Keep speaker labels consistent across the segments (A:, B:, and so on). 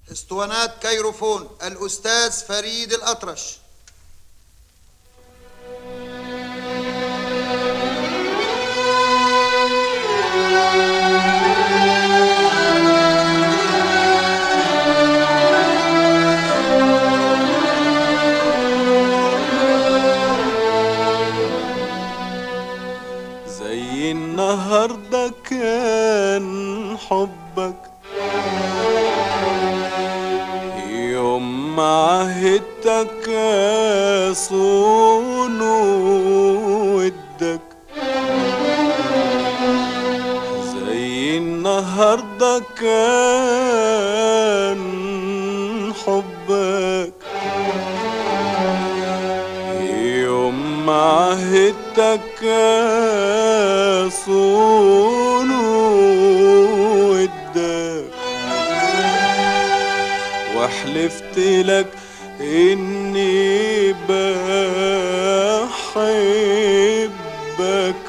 A: اسطوانات كيروفون الأستاذ فريد الأطرش
B: زي النهاردة كان حبك يوم ما عهدتك صون ودك زي النهاردة كان حبك يوم ما عهدتك صون ودك وحلفت لك اني بحبك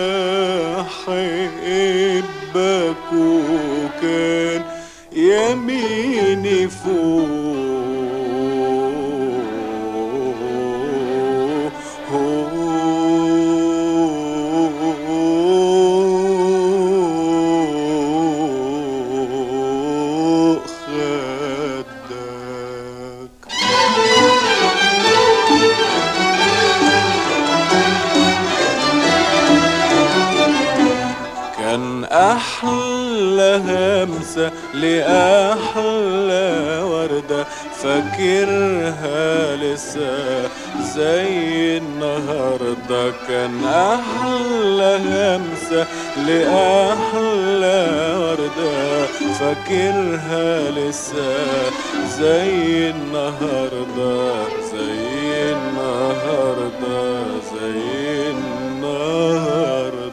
B: بحبك وكان يميني فوق خدك كان أحلى همسة لأحلى وردة فاكرها لسه زي النهاردة كان أحلى همسة لأحلى وردة فاكرها لسه زي النهاردة زي النهاردة زي النهاردة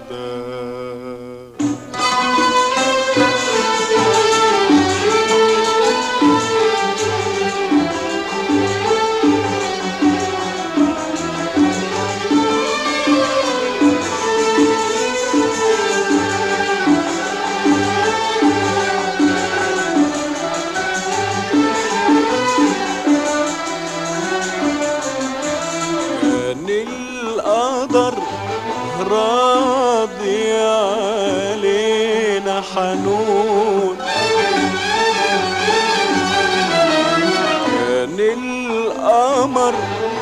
B: كان القدر راضي علينا حنون كان القمر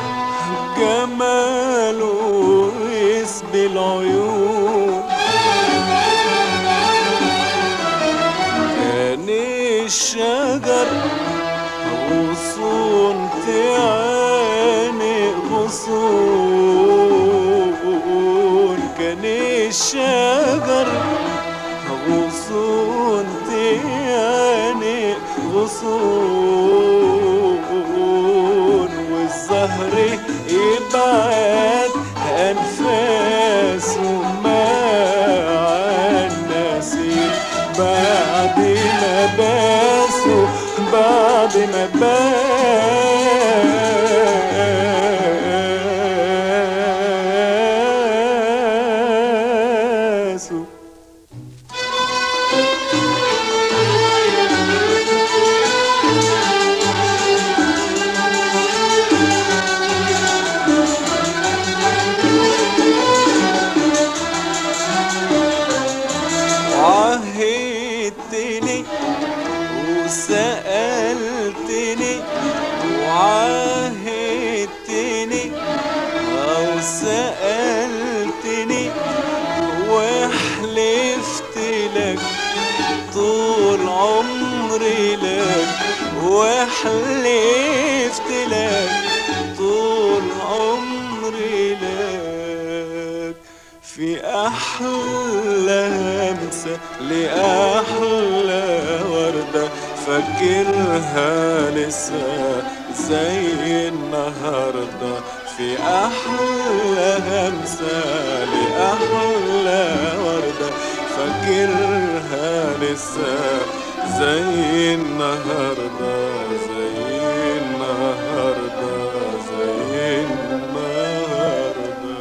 B: جماله يسبي العيون كان الشجر غصون تعاني غصون كان الشجر غصون تعاني غصون والزهر يبعد أنفاسه مع النسيم بعد ما باسوا بعد ما باسوا عهدتني وسألتني وعهدتني أو سألتني وحلفت لك طول عمري لك وحلفت لك طول عمري لك في أحلى همسة لأحلى وردة فاكرها لسه زي النهاردة في أحلى همسة لأحلى وردة فاكرها لسه زي النهاردة زي النهاردة زي النهاردة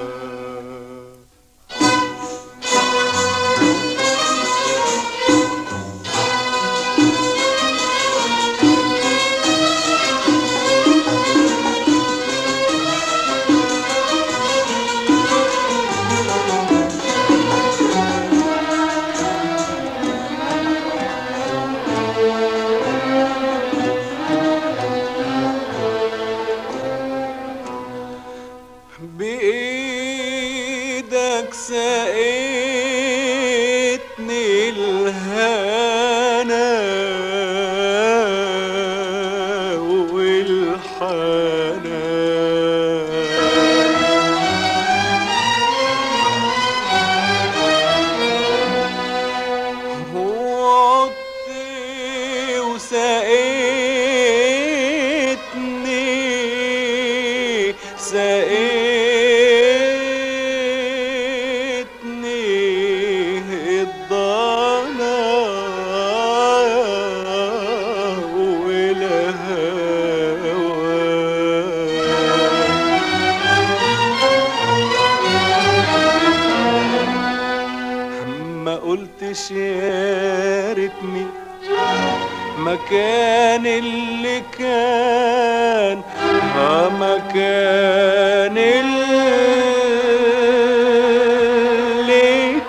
B: قلتش يا ريتني مكان اللي كان ها مكان اللي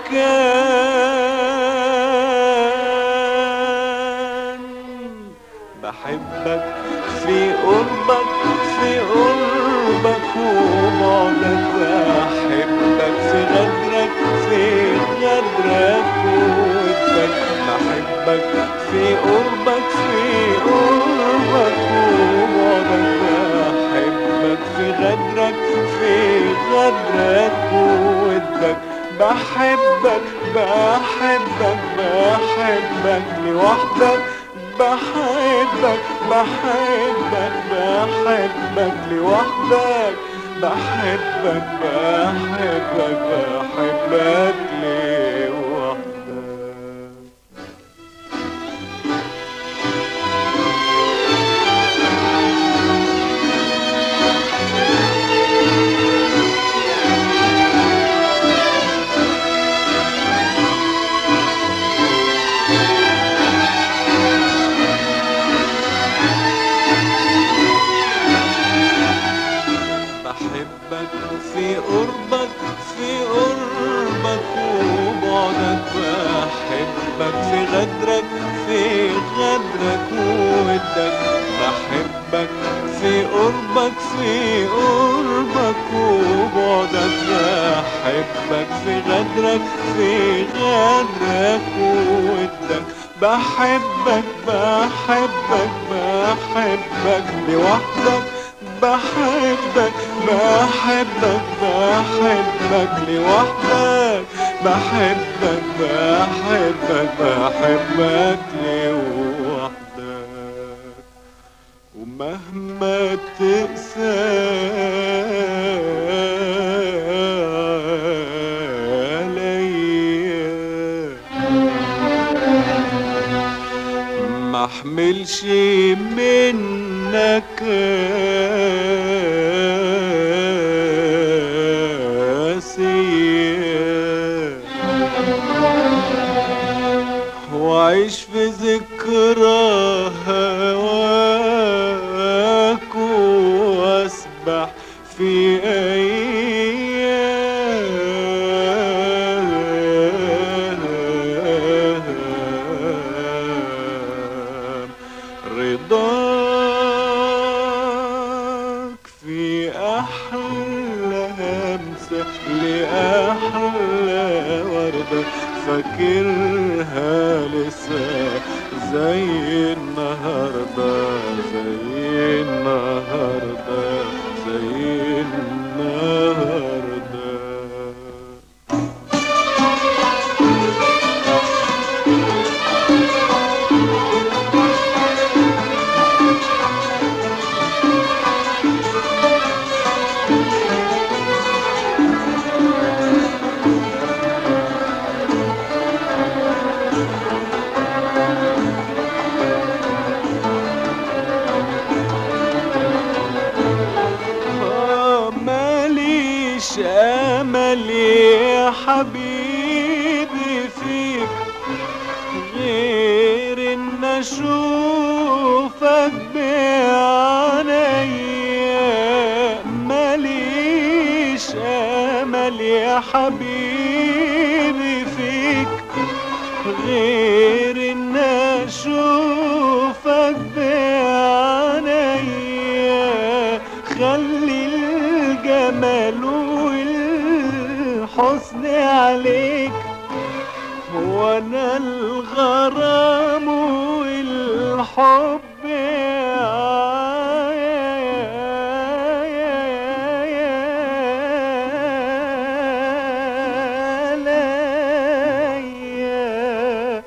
B: كان بحبك في قربك في قربك وبعدك بحبك في غدرك في غدرك ودك بحبك في قربك في قربك وبعدك بحبك في غدرك في غدرك ودك بحبك بحبك بحبك لوحدك بحبك بحبك بحبك لوحدك بحبك بحبك بحبك لوحدك بحبك في قربك في قربك وبعدك بحبك في غدرك في غدرك وودك بحبك في قربك في قربك وبعدك بحبك في غدرك في غدرك وودك بحبك بحبك بحبك لوحدك بحبك بحبك بحبك لوحدك بحبك بحبك بحبك لوحدك ومهما تقسى عليا ما احملش منك قاسية وعيش في ذكرى هواك واسبح في أيام رضاك في أحلى همسة لأحلى وردة فاكرها لسه زي النهاردة زي النهاردة زي النهاردة آه، ماليش امل يا حبيبي فيك غير ان اشوفك بعينيا ماليش امل يا حبيبي فيك غير ان اشوفك بعينيا خلي الجمال والحسن عليك وانا الغرام والحب عليا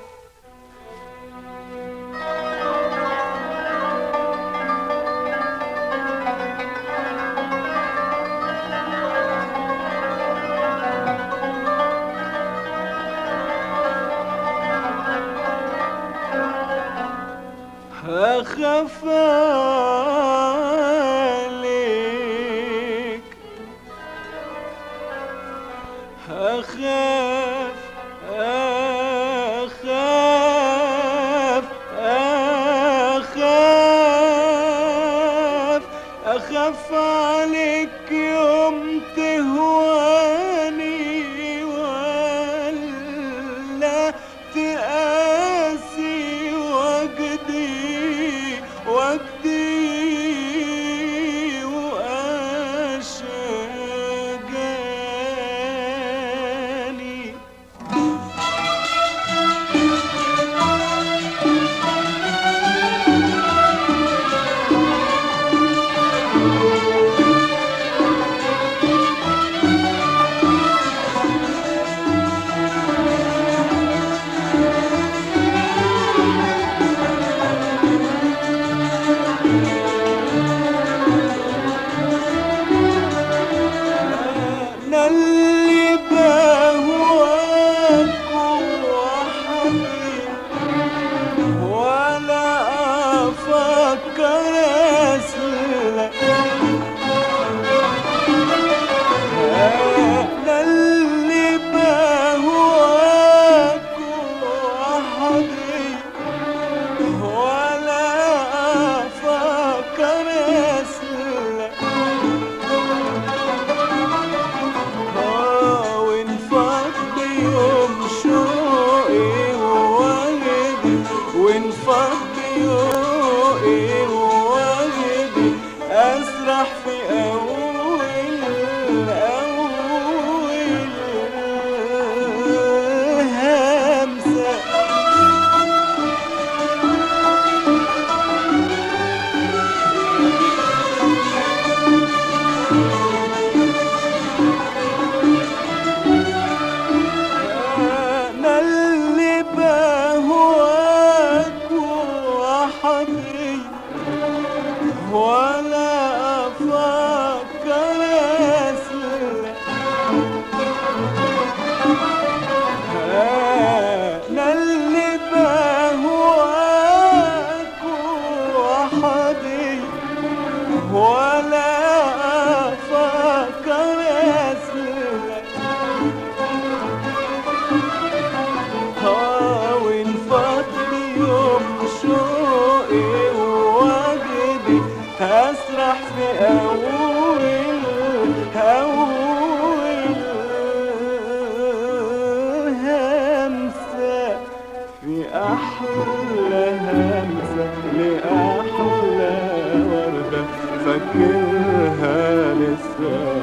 B: أخاف عليك أخاف اخاف عليك يوم تهواني ولا تقاسي وجدي وجدي واشجاني انا اللي بهواك وحبيب ولا افكر اسلك انا اللي بهواك وحبيب ولا افكر اسلك آه وانفض يوم شوقي ووجدي وانفض يوقي ووجدي اسرح في اول اول همسه انا اللي بهواك وحبي ولا افكر اسلك انا اللي بهواك وحبي ولا افكر اسلك اه وانفض يوم شوقي ووجدي هسرح في اول اول همسه في احلى همسه لاحلى ورده فاكرها لسه